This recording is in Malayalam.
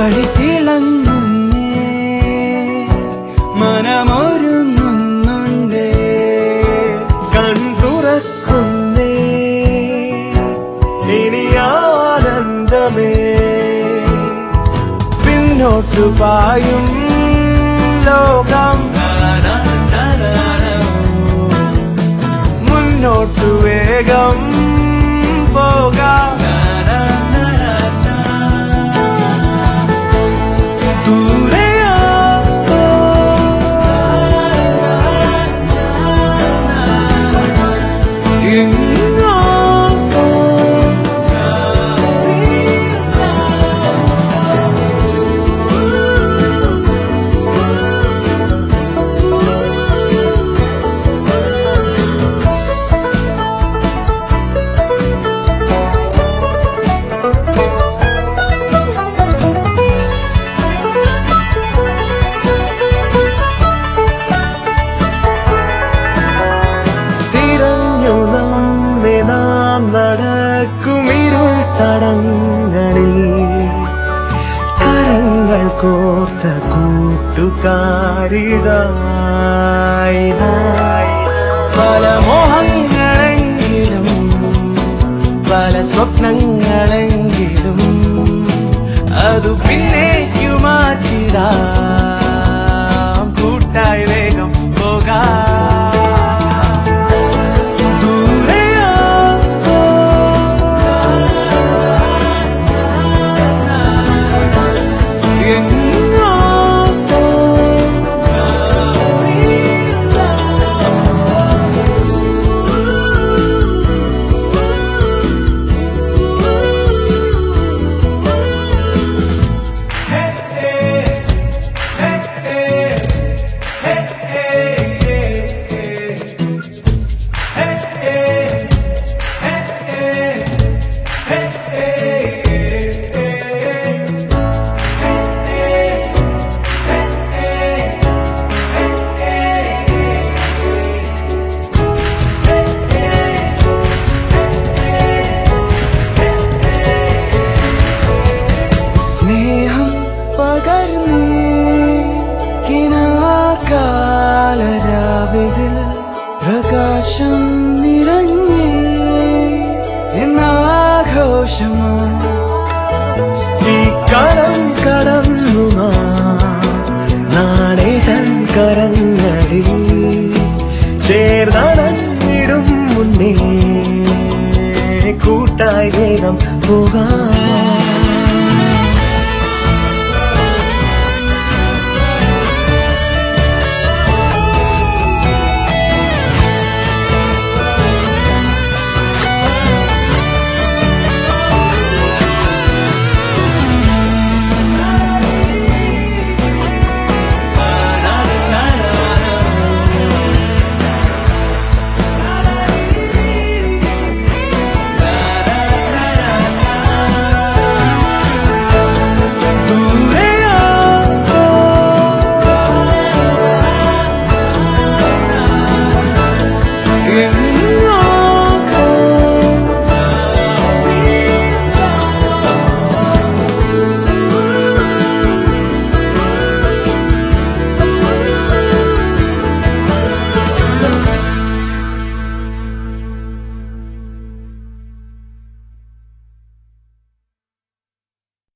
വഴിതിളങ്ങുന്നേ മനമൊരുങ്ങുന്നുണ്ടേ കൺതുറക്കുന്നേ ഇനി ആനന്ദമേ പിന്നോട്ടു പായും ലോകം മുന്നോട്ടു വേഗം പോകാം ദൂരെയോ എങ്ങോ തിരഞ്ഞു നമ്മെ നാം നടക്കുമിരുൾ തടങ്ങളിൽ കരങ്ങൾ കോർത്ത കൂട്ടുകാരിതായി പല മോഹങ്ങളെങ്കിലും പല സ്വപ്നങ്ങളെങ്കിലും അതു പിന്നേക്കു മാറ്റിടാം കൂട്ടായി വേഗം പോകാം ദൂരെയോ എങ്ങോ സ്നേഹം പകർന്നേ കിനാകാലരാവിതിൽ പ്രകാശം നിറഞ്ഞേ എന്നാഘോഷമായി ഈ കളം കടന്നു നാളെ തൻ കരങ്ങളിൽ ചേർന്നടഞ്ഞിടും മുന്നേ കൂട്ടായി വേഗം പോകാം